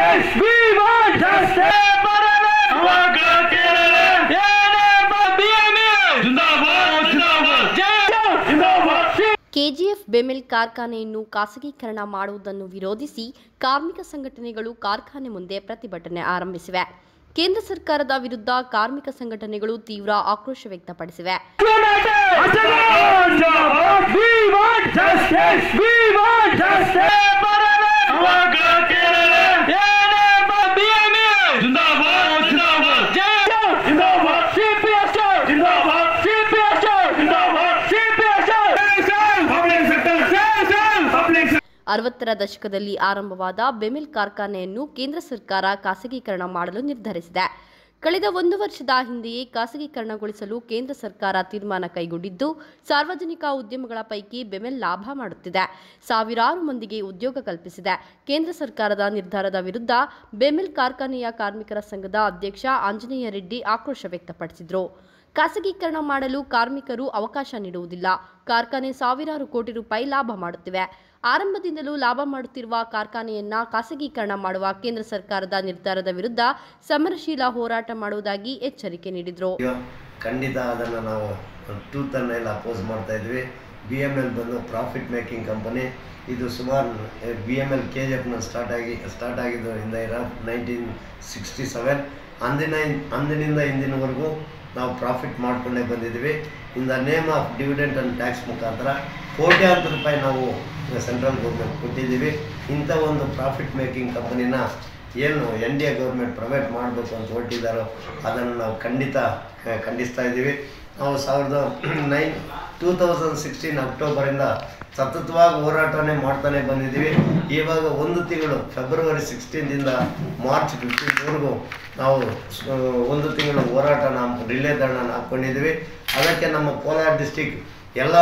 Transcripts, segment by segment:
justice. We want justice. KGF BEML ಕಾರ್ಖಾನೆಯನ್ನು ಖಾಸಗೀಕರಣ ಮಾಡುವುದನ್ನು ವಿರೋಧಿಸಿ ಕಾರ್ಮಿಕ ಸಂಘಟನೆಗಳು ಕಾರ್ಖಾನೆ ಮುಂದೆ ಪ್ರತಿಭಟನೆ ಆರಂಭಿಸಿವೆ ಕೇಂದ್ರ ಸರ್ಕಾರದ ವಿರುದ್ಧ ಕಾರ್ಮಿಕ ಸಂಘಟನೆಗಳು ತೀವ್ರ ಆಕ್ರೋಶ ವ್ಯಕ್ತಪಡಿಸಿವೆ We want justice. We want justice. ಜಿಂದಾಬಾದ್ CPS ಜಿಂದಾಬಾದ್ CPS ಜಿಂದಾಬಾದ್ CPS ಪಬ್ಲಿಕ್ ಸೆಕ್ಟರ್ ಪಬ್ಲಿಕ್ ಅರವತ್ತರ ದಶಕದಲ್ಲಿ ಆರಂಭವಾದ ಬೆಮಿಲ್ ಕಾರ್ಖಾನೆಯನ್ನು ಕೇಂದ್ರ ಸರ್ಕಾರ ಖಾಸಗೀಕರಣ ಮಾಡಲು ನಿರ್ಧರಿಸಿದೆ ಕಳೆದ ಒಂದು ವರ್ಷದ ಹಿಂದೆಯೇ ಖಾಸಗೀಕರಣಗೊಳಿಸಲು ಕೇಂದ್ರ ಸರ್ಕಾರ ತೀರ್ಮಾನ ಕೈಗೊಂಡಿದ್ದು ಸಾರ್ವಜನಿಕ ಉದ್ಯಮಗಳ ಪೈಕಿ ಬೆಮೆಲ್ ಲಾಭ ಮಾಡುತ್ತಿದೆ ಸಾವಿರಾರು ಮಂದಿಗೆ ಉದ್ಯೋಗ ಕಲ್ಪಿಸಿದೆ ಕೇಂದ್ರ ಸರ್ಕಾರದ ನಿರ್ಧಾರದ ವಿರುದ್ಧ ಬೆಮಿಲ್ ಕಾರ್ಖಾನೆಯ ಕಾರ್ಮಿಕರ ಸಂಘದ ಅಧ್ಯಕ್ಷ ಆಂಜನೇಯ ರೆಡ್ಡಿ ಆಕ್ರೋಶ ವ್ಯಕ್ತಪಡಿಸಿದರು ಖಾಸಗೀಕರಣ ಮಾಡಲು ಕಾರ್ಮಿಕರು ಅವಕಾಶ ನೀಡುವುದಿಲ್ಲ ಕಾರ್ಖಾನೆ ಸಾವಿರಾರು ಕೋಟಿ ರೂಪಾಯಿ ಲಾಭ ಮಾಡುತ್ತಿವೆ ಆರಂಭದಿಂದಲೂ ಲಾಭ ಮಾಡುತ್ತಿರುವ ಕಾರ್ಖಾನೆಯನ್ನ ಖಾಸಗೀಕರಣ ಮಾಡುವ ಕೇಂದ್ರ ಸರ್ಕಾರದ ನಿರ್ಧಾರದ ವಿರುದ್ಧ ಸಮರಶೀಲ ಹೋರಾಟ ಮಾಡುವುದಾಗಿ ಎಚ್ಚರಿಕೆ ನೀಡಿದರು ಅಯ್ಯೋ ಖಂಡಿತ ಅದನ್ನು ನಾವು ಟೂತನ್ನು ಎಲ್ಲ ಅಪೋಸ್ ಮಾಡ್ತಾ ಇದ್ವಿ ಬಿ ಎಮ್ ಎಲ್ ಬಂದು ಪ್ರಾಫಿಟ್ ಮೇಕಿಂಗ್ ಕಂಪನಿ ಇದು ಸುಮಾರು B M L K G ಎಫ್ನಲ್ಲಿ ಸ್ಟಾರ್ಟ್ ಆಗಿ ಸ್ಟಾರ್ಟ್ ಆಗಿದ್ದು ಇಂದ ಇರೋ ನೈನ್ಟೀನ್ ಸಿಕ್ಸ್ಟಿ ಸೆವೆನ್ ಅಂದಿನ ಅಂದಿನಿಂದ ಇಂದಿನವರೆಗೂ ನಾವು ಪ್ರಾಫಿಟ್ ಮಾಡ್ಕೊಂಡೇ ಬಂದಿದ್ದೀವಿ in the name of dividend and tax ಮುಖಾಂತರ ಕೋಟ್ಯಾಂತರ ರೂಪಾಯಿ ನಾವು ಸೆಂಟ್ರಲ್ ಗೌರ್ಮೆಂಟ್ ಕೊಟ್ಟಿದ್ದೀವಿ ಇಂಥ ಒಂದು ಪ್ರಾಫಿಟ್ ಮೇಕಿಂಗ್ ಕಂಪನಿನ ಏನು N D A government private ಮಾಡಬೇಕು ಅಂತ ಹೊರಟಿದ್ದಾರೋ ಅದನ್ನು ನಾವು ಖಂಡಿತ ಆ, ಖಂಡಿಸ್ತಾ ಇದ್ದೀವಿ ನಾವು ಸಾವಿರದ ನೈನ್ ಟೂ ತೌಸಂಡ್ ಸಿಕ್ಸ್ಟೀನ್ ಅಕ್ಟೋಬರಿಂದ ಸತತವಾಗಿ ಹೋರಾಟನೇ ಮಾಡ್ತಾನೆ ಬಂದಿದ್ದೀವಿ ಇವಾಗ ಒಂದು ತಿಂಗಳು ಫೆಬ್ರವರಿ ಸಿಕ್ಸ್ಟೀನ್ದಿಂದ ಮಾರ್ಚ್ ಫಿಫ್ಟೀನ್ವರೆಗೂ ನಾವು ಸ- ಒಂದು ತಿಂಗಳು ಹೋರಾಟನ ರಿಲೇ ಧರಣನ ಹಾಕ್ಕೊಂಡಿದ್ದೀವಿ ಅದಕ್ಕೆ ನಮ್ಮ ಕೋಲಾರ ಡಿಸ್ಟಿಕ್ ಎಲ್ಲ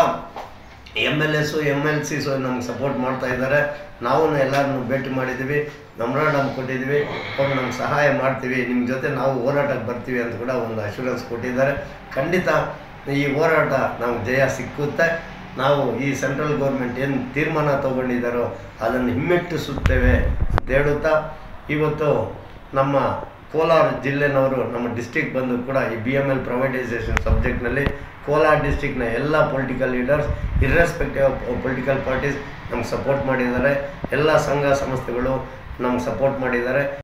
M L S M L Cs ನಮ್ಗೆ ಸಪೋರ್ಟ್ ಮಾಡ್ತಾ ಇದ್ದಾರೆ ನಾವು ಎಲ್ಲರನ್ನು ಭೇಟಿ ಮಾಡಿದ್ದೀವಿ ನಮ್ರಾಡಮ್ ಕೊಟ್ಟಿದ್ದೀವಿ ಅವ್ರು ನಮ್ಗೆ ಸಹಾಯ ಮಾಡ್ತೀವಿ ನಿಮ್ಮ ಜೊತೆ ನಾವು ಹೋರಾಟಕ್ಕೆ ಬರ್ತೀವಿ ಅಂತ ಕೂಡ ಒಂದು ಅಶ್ಯೂರೆನ್ಸ್ ಕೊಟ್ಟಿದ್ದಾರೆ ಖಂಡಿತ ಈ ಹೋರಾಟ ನಮ್ಗೆ ಜಯ ಸಿಕ್ಕುತ್ತೆ ನಾವು ಈ ಸೆಂಟ್ರಲ್ ಗೌರ್ಮೆಂಟ್ ಏನು ತೀರ್ಮಾನ ತಗೊಂಡಿದ್ದಾರೋ ಅದನ್ನು ಹಿಮ್ಮೆಟ್ಟಿಸುತ್ತೇವೆ ಅಂತ ಹೇಳುತ್ತಾ ಇವತ್ತು ನಮ್ಮ ಕೋಲಾರ ಜಿಲ್ಲೆನವರು ನಮ್ಮ ಡಿಸ್ಟಿಕ್ ಬಂದು ಕೂಡ ಈ ಬಿ ಎಮ್ ಎಲ್ ಪ್ರೈವೇಟೈಸೇಷನ್ ಸಬ್ಜೆಕ್ಟ್ನಲ್ಲಿ ಕೋಲಾರ ಡಿಸ್ಟಿಕ್ನ ಎಲ್ಲ political leaders irrespective of political parties ನಮ್ಗೆ ಸಪೋರ್ಟ್ ಮಾಡಿದ್ದಾರೆ ಎಲ್ಲ ಸಂಘ ಸಂಸ್ಥೆಗಳು ನಮ್ಗೆ ಸಪೋರ್ಟ್ ಮಾಡಿದ್ದಾರೆ